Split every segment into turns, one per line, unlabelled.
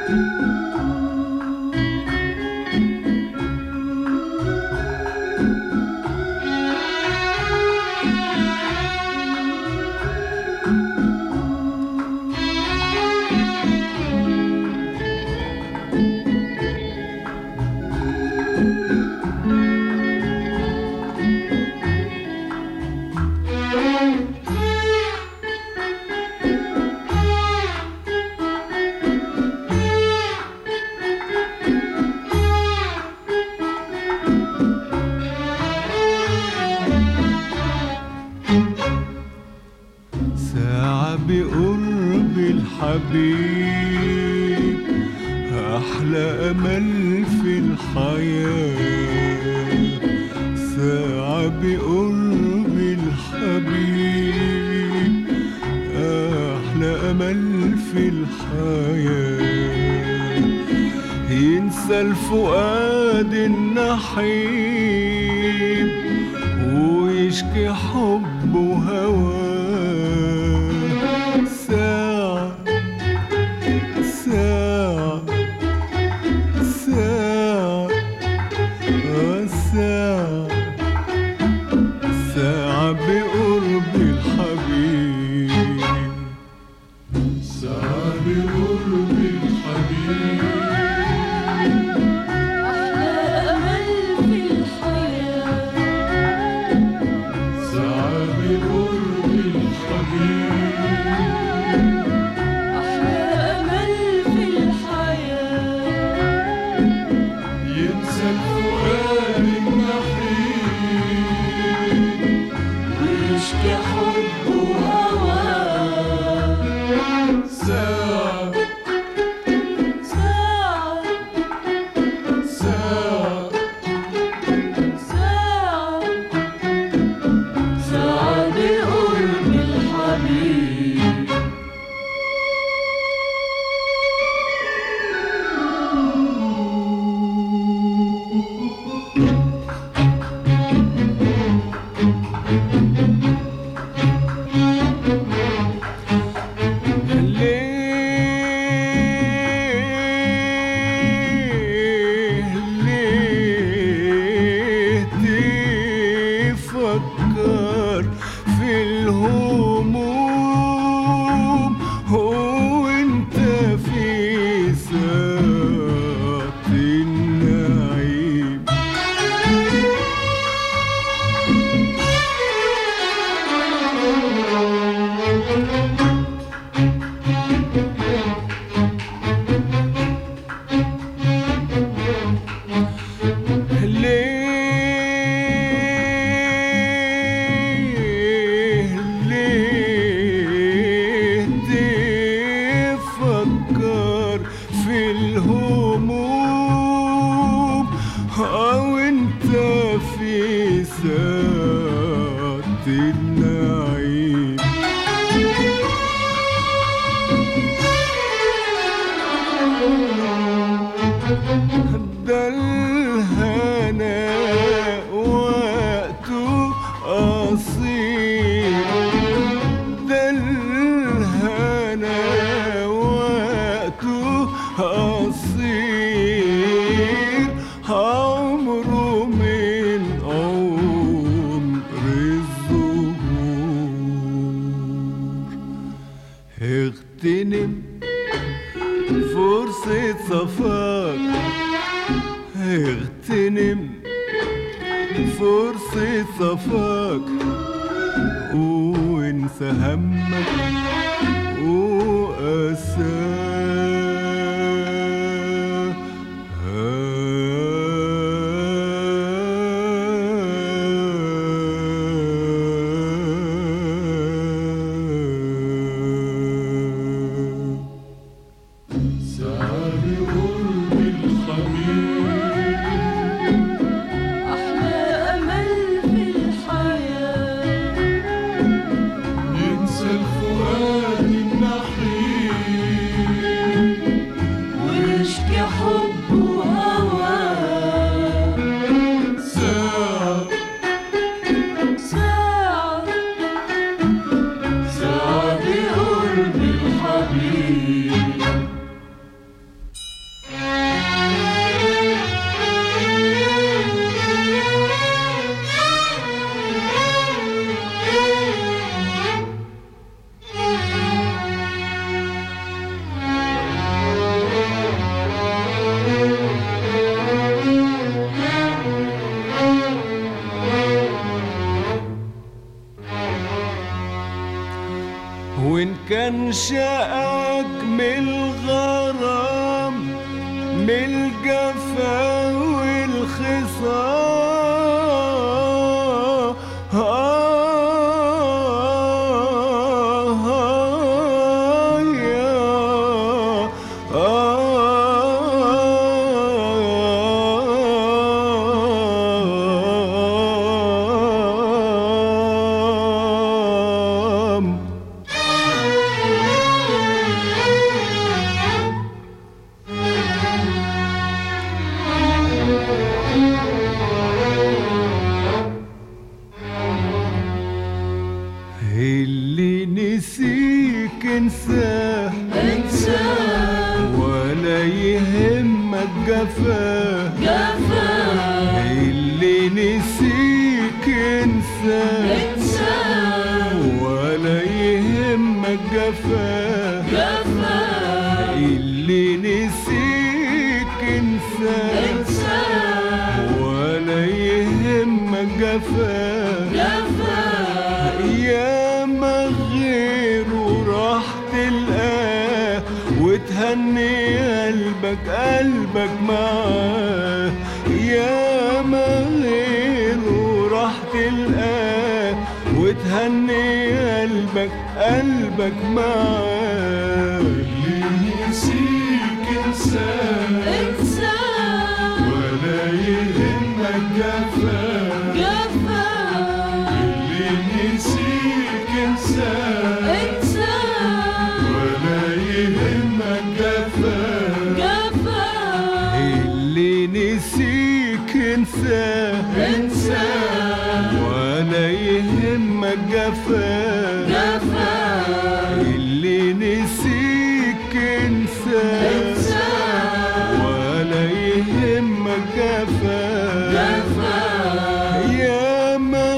ساعة بقرب الحبيب أحلى أمل في الحياة ساعة بقرب الحبيب أحلى أمل في الحياة ينسى الفؤاد النحيب ويشكي حب وهواه ساعة ساعة ساعة آه ساعة ساعة بقرب الحبيب ساعة بقرب الحبيب
أحلى أمل في الحياة
ساعة بقرب الحبيب
أحلى أمل في الحياة
ينسى الفؤاد النحيب
ويشكي حب وهواه
ساعة
ساعة
ساعة
ساعة ساعة بقرب الحبيب
ليه ليه تفكر في الهموم هو انت في ساعة النعيم ليه ليه تفكر في الهموم أو أنت في ساعة النعيم ده الهنا وقته قصير ده الهنا وقته قصير عمره من عمر الزهور اغتنم فرصة صفاك اغتنم فرصة صفاك وانسى همك وأساك سعد قرب الحبيب
أحلى أمل في الحياة
ينسى الفؤاد الغرام من الجفا والخصام اللي نسيك انساه
انساه
ولا يهمك جفاه
جفاه
اللي نسيك انساه
انساه
ولا يهمك جفاه
جفاه
اللي نسيك انساه
انساه
ولا يهمك جفاه
جفاه
يا ما غيره راح تلقاه وتهني قلبك قلبك معاه يا ما غيره راح تلقاه وتهني قلبك قلبك معاه اللي يسيك انساه
انساه
ولا يهمك جفاه
جفاه
اللي نسيك انساه
انساه
ولا يهمك جفاه
جفاه
اللي نسيك انساه
انساه
ولا يهمك جفاه
جفاه
اللي نسيك انساه
انساه
ولا يهمك جفاه
جفاه
يا ما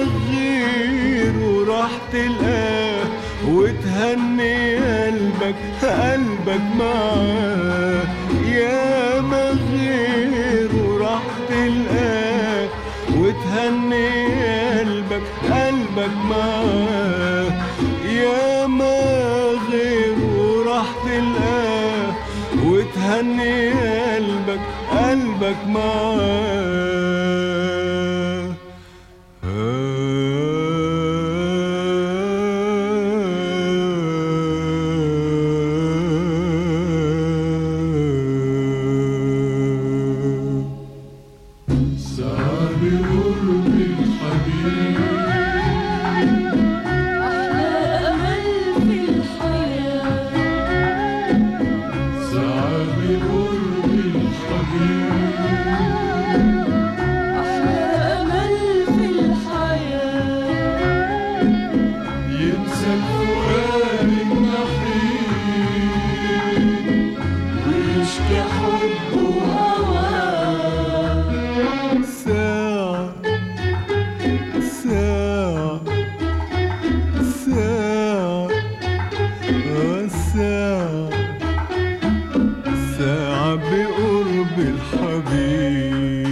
غيره راح تلقاه وتهني قلبك قلبك معاه يا ما غيره راح تلقاه وتهني قلبك قلبك معاه يا ما غيره راح تلقاه وتهني قلبك قلبك معاه صعب قرب الحبيب
أحلى أمل في الحياة
صعب قرب الحبيب
أحلى أمل في الحياة
ينسى الفؤاد النحيب
ويشكي حبه وهواه
ساعة ساعة ساعة آه ساعة ساعة بقرب الحبيب